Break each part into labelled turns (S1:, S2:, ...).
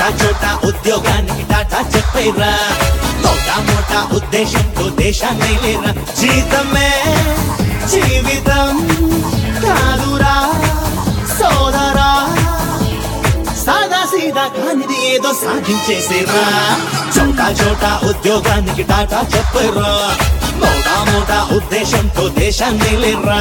S1: చోటా చోటా ఉద్యోగానికి టాటా చెప్పైరా మోటా మోటా ఉద్దేశంతో దేశాన్ని లేరా జీతమే జీవితం కాదురా సోదరా సాదా సీదా కానిది ఏదో సాధించేసేరా చోటా చోటా ఉద్యోగానికి టాటా చెప్పరా మోటా మోటా ఉద్దేశంతో దేశాన్ని లేరా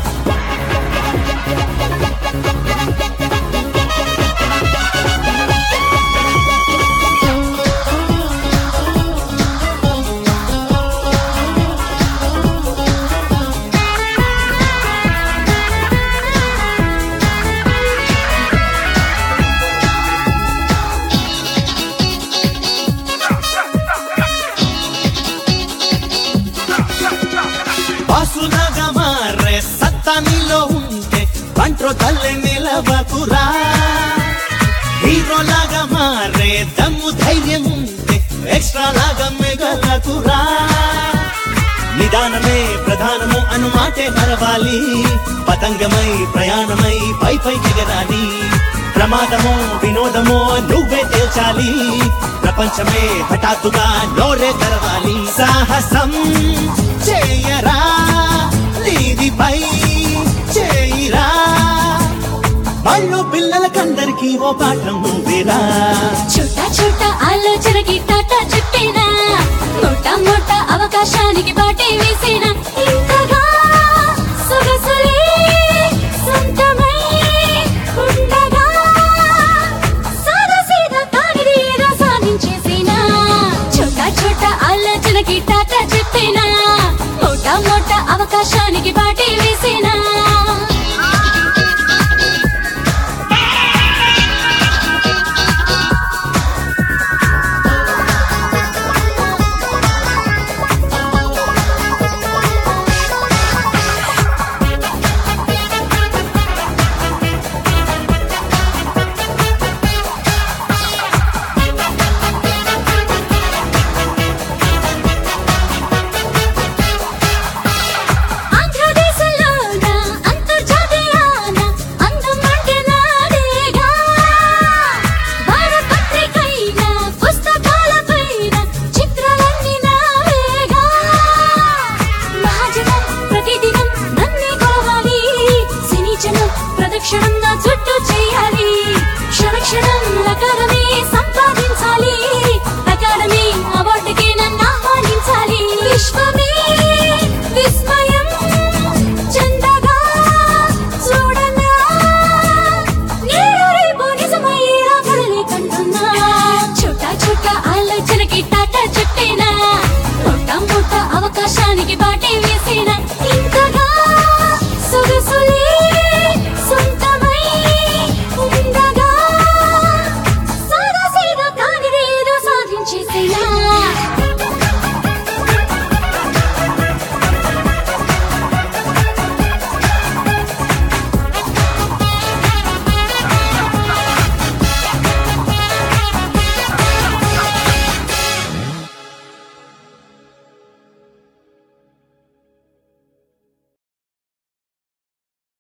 S1: బాసులాగా మారే సత్తా నీలో ఉంటే పంట్రో తల్లి నిలవకురా హీరోలాగా మారే దమ్ము ధైర్యం ఉంటే ఎక్స్ట్రా లాగా మిగలకురా నిదానమే ప్రధానము అను మాటే మరవాలి పతంగమై ప్రయాణమై పై పై ఎగరాలి ప్రమాదమో వినోదమో నువ్వే తేల్చాలి ప్రపంచమే హఠాత్తుగా నోరే తెరవాలి సాహసం చేయరా నీదిపై చేయిరా వాళ్ళు పిల్లలకందరికీ ఓ పాఠం నువ్వేరా
S2: छोटा छोटा ఆలోచనకి టాటా చెప్పేనా మోటా మోటా అవకాశానికి బాటే వేసేనా